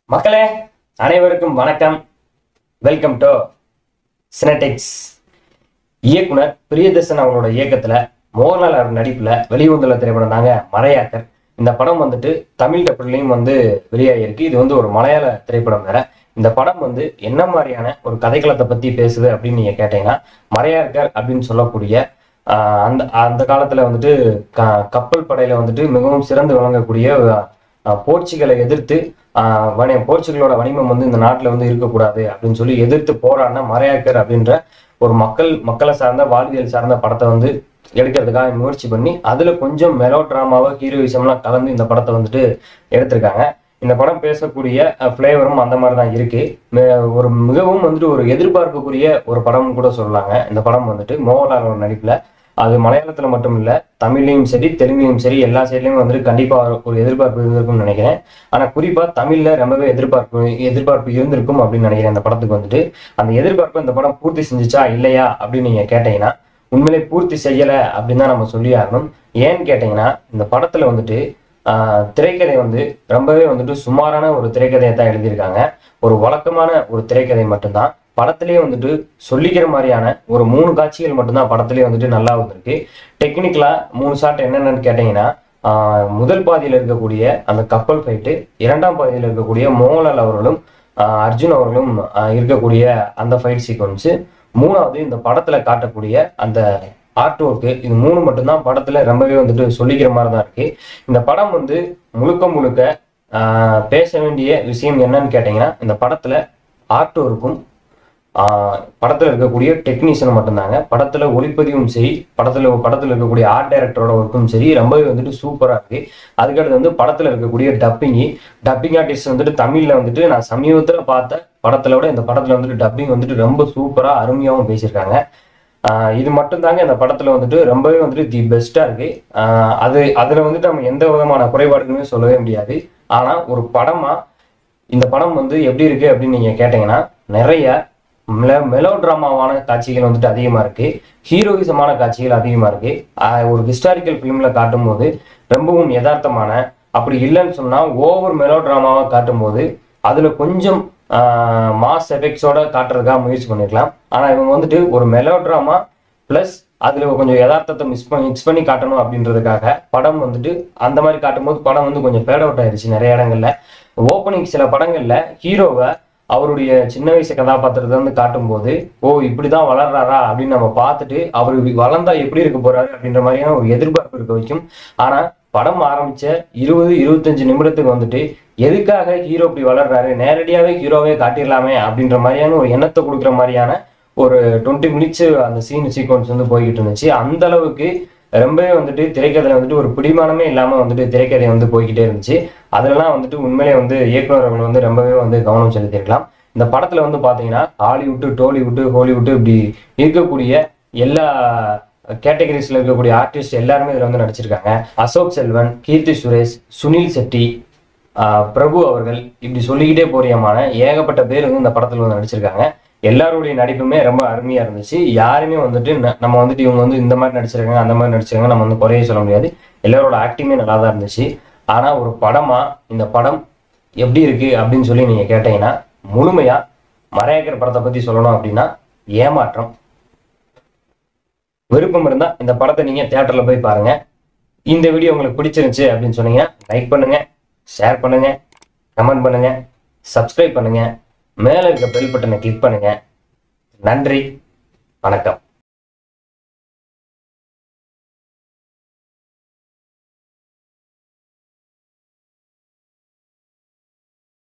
மக்களே அனைவருக்கும் வணக்கம் வெல்கம் டு சினடெக்ஸ் இயக்குனர் பிரியதர்சன் அவங்களோட இயக்கத்துல மோகன்லால் அவர் நடிப்புல வெளிவந்துள்ள திரைப்படம் தாங்க மறையாக்கர் இந்த படம் வந்துட்டு தமிழ் டப்பிலையும் வந்து வெளியாகிருக்கு இது வந்து ஒரு மலையாள திரைப்படம் வேற இந்த படம் வந்து என்ன மாதிரியான ஒரு கதைக்களத்தை பத்தி பேசுது அப்படின்னு நீங்க கேட்டீங்கன்னா மறையாக்கர் அப்படின்னு சொல்லக்கூடிய ஆஹ், அந்த அந்த காலத்துல வந்துட்டு க- கப்பல் படையில வந்துட்டு மிகவும் சிறந்து விளங்கக்கூடிய ஆஹ், போர்ச்சுகலை எதிர்த்து ஆஹ், வணி- போர்ச்சுகலோட வணிகம் வந்து இந்த நாட்டுல வந்து இருக்கக்கூடாது அப்படின்னு சொல்லி எதிர்த்து போராடின மறையாக்கர் அப்படின்ற ஒரு மக்கள் மக்களை சார்ந்த வாழ்வியல் சார்ந்த படத்தை வந்து எடுக்கிறதுக்காக முயற்சி பண்ணி அதுல கொஞ்சம் மெலோ டிராமாவா ஹீரோயிசம்லாம் கலந்து இந்த படத்தை வந்துட்டு எடுத்திருக்காங்க இந்த படம் பேசக்கூடிய ஃப்ளேவரும் அந்த மாதிரி தான் இருக்கு மே- ஒரு மிகவும் வந்துட்டு ஒரு எதிர்பார்க்கக்கூடிய ஒரு படம் கூட சொல்லலாங்க இந்த படம் வந்துட்டு மோகன்லால் நடிப்புல அது மலையாளத்துல மட்டும் இல்ல தமிழ்லையும் சரி தெலுங்குலையும் சரி எல்லா சைட்லயும் வந்துட்டு கண்டிப்பா ஒரு எதிர்பார்ப்பு இருந்திருக்கும்னு நினைக்கிறேன் ஆனா குறிப்பா தமிழ்ல ரொம்பவே எதிர்பார்ப்பு எதிர்பார்ப்பு இருந்திருக்கும் அப்படின்னு நினைக்கிறேன் இந்த படத்துக்கு வந்துட்டு அந்த எதிர்பார்ப்பு இந்த படம் பூர்த்தி செஞ்சுச்சா இல்லையா அப்படின்னு நீங்க கேட்டீங்கன்னா உண்மையிலே பூர்த்தி செய்யல அப்படின்னு தான் நம்ம சொல்லி ஆகணும் ஏன்னு கேட்டீங்கன்னா இந்த படத்துல வந்துட்டு ஆஹ், திரைக்கதை வந்து ரொம்பவே வந்துட்டு சுமாரான ஒரு திரைக்கதையை தான் எழுதியிருக்காங்க ஒரு வழக்கமான ஒரு திரைக்கதை மட்டும்தான் படத்திலேயே வந்துட்டு சொல்லிக்கிற மாதிரியான ஒரு மூணு காட்சிகள் மட்டும்தான் படத்திலேயே வந்துட்டு நல்லா வந்திருக்கு டெக்னிக்கலா மூணு ஷாட் என்னென்னு கேட்டீங்கன்னா ஆஹ், முதல் பாதியில் இருக்கக்கூடிய அந்த கப்பல் ஃபைட்டு இரண்டாம் பாதியில் இருக்கக்கூடிய மோகன்லால் அவர்களும் ஆஹ், அர்ஜுன் அவர்களும் ஆஹ், இருக்கக்கூடிய அந்த ஃபைட் சீக்வன்ஸு மூணாவது இந்த படத்துல காட்டக்கூடிய அந்த ஆர்ட் ஒர்க்கு இது மூணு மட்டும்தான் படத்துல ரொம்பவே வந்துட்டு சொல்லிக்கிற மாதிரி தான் இருக்கு இந்த படம் வந்து முழுக்க முழுக்க ஆஹ், பேச வேண்டிய விஷயம் என்னன்னு கேட்டீங்கன்னா இந்த படத்துல ஆர்ட் ஒர்க்கும் ஆஹ் படத்துல இருக்கக்கூடிய டெக்னீஷியன் மட்டும்தாங்க படத்துல ஒளிப்பதிவும் சரி படத்துல படத்துல இருக்கக்கூடிய ஆர்ட் டைரக்டரோட ஒர்க்கும் சரி ரொம்பவே வந்துட்டு சூப்பரா இருக்கு அதுக்கடுத்து வந்து படத்துல இருக்கக்கூடிய டப்பிங் டப்பிங் ஆர்டிஸ்ட் வந்துட்டு தமிழ்ல வந்துட்டு நான் சமீபத்துல பார்த்த படத்துல விட இந்த படத்துல வந்துட்டு டப்பிங் வந்துட்டு ரொம்ப சூப்பரா அருமையாவும் பேசியிருக்காங்க ஆஹ் இது மட்டும்தாங்க இந்த படத்துல வந்துட்டு ரொம்பவே வந்துட்டு தி பெஸ்டா இருக்கு ஆஹ் அது அதுல வந்துட்டு நம்ம எந்த விதமான குறைபாடுகளுமே சொல்லவே முடியாது ஆனா ஒரு படமா இந்த படம் வந்து எப்படி இருக்கு அப்படின்னு நீங்க கேட்டீங்கன்னா நிறைய மெலோ டிராமாவான காட்சிகள் வந்துட்டு அதிகமா இருக்கு ஹீரோயிசமான காட்சிகள் அதிகமா இருக்கு ஆஹ் ஒரு ஹிஸ்டாரிக்கல் ஃபிலிம்ல காட்டும் போது ரொம்பவும் யதார்த்தமான அப்படி இல்லைன்னு சொன்னா ஓவர் மெலோ டிராமாவா காட்டும் போது அதுல கொஞ்சம் மாஸ் எஃபெக்ட்ஸோட காட்டுறதுக்காக முயற்சி பண்ணிருக்கலாம் ஆனா இவங்க வந்துட்டு ஒரு மெலோ டிராமா பிளஸ் அதுல கொஞ்சம் யதார்த்தத்தை மிஸ் பண்ணி மிக்ஸ் பண்ணி காட்டணும் அப்படின்றதுக்காக படம் வந்துட்டு அந்த மாதிரி காட்டும்போது படம் வந்து கொஞ்சம் ஃபேட் அவுட் ஆயிருச்சு நிறைய இடங்கள்ல ஓப்பனிங் சில படங்கள்ல ஹீரோவை அவருடைய சின்ன வயசு கதாபாத்திரத்தை வந்து காட்டும்போது ஓ இப்படிதான் வளர்றாரா அப்படின்னு நம்ம பார்த்துட்டு அவர் வளர்ந்தா எப்படி இருக்க போறாரு அப்படின்ற மாதிரியான ஒரு எதிர்பார்ப்பு இருக்க வைக்கும் ஆனா படம் ஆரம்பிச்ச இருபது இருபத்தஞ்சு நிமிடத்துக்கு வந்துட்டு எதுக்காக ஹீரோ இப்படி வளர்றாரு நேரடியாவே ஹீரோவே காட்டிடலாமே அப்படின்ற மாதிரியான ஒரு எண்ணத்தை கொடுக்குற மாதிரியான ஒரு டுவெண்ட்டி மினிட்ஸ் அந்த சீன் சீக்வன்ஸ் வந்து போய்கிட்டு இருந்துச்சு அந்த அளவுக்கு ரொம்பவே வந்துட்டு திரைக்கதையில வந்துட்டு ஒரு பிடிமானமே இல்லாம வந்துட்டு திரைக்கதை வந்து போய்கிட்டே இருந்துச்சு அதுலலாம் வந்துட்டு உண்மையிலே வந்து இயக்குனர் அவர்கள் வந்து ரொம்பவே வந்து கவனம் செலுத்தியிருக்கலாம் இந்த படத்துல வந்து பாத்தீங்கன்னா ஹாலிவுட்டு டோலிவுட்டு ஹாலிவுட்டு இப்படி இருக்கக்கூடிய எல்லா கேட்டகரிஸ்ல இருக்கக்கூடிய ஆர்டிஸ்ட் எல்லாருமே இதுல வந்து நடிச்சிருக்காங்க அசோக் செல்வன் கீர்த்தி சுரேஷ் சுனில் செட்டி ஆஹ் பிரபு அவர்கள் இப்படி சொல்லிக்கிட்டே போறியமான ஏகப்பட்ட பேர் வந்து இந்த படத்துல வந்து நடிச்சிருக்காங்க எல்லாருடைய நடிப்புமே ரொம்ப அருமையா இருந்துச்சு யாருமே வந்துட்டு ந- நம்ம வந்துட்டு இவங்க வந்து இந்த மாதிரி நடிச்சிருக்காங்க அந்த மாதிரி நடிச்சிருக்காங்க நம்ம வந்து குறைய சொல்ல முடியாது எல்லாரோட ஆக்டிங்குமே நல்லா தான் இருந்துச்சு ஆனா ஒரு படமா இந்த படம் எப்படி இருக்கு அப்படின்னு சொல்லி நீங்க கேட்டீங்கன்னா முழுமையா மறையாக்கர் படத்தை பத்தி சொல்லணும் அப்படின்னா ஏமாற்றம் விருப்பம் இருந்தா இந்த படத்தை நீங்க தியேட்டர்ல போய் பாருங்க இந்த வீடியோ உங்களுக்கு பிடிச்சிருந்துச்சு அப்படின்னு சொன்னீங்கன்னா லைக் பண்ணுங்க ஷேர் பண்ணுங்க கமெண்ட் பண்ணுங்க சப்ஸ்கிரைப் பண்ணுங்க மேல இருக்க பெல் பட்டனை கிளிக் பண்ணுங்க நன்றி வணக்கம்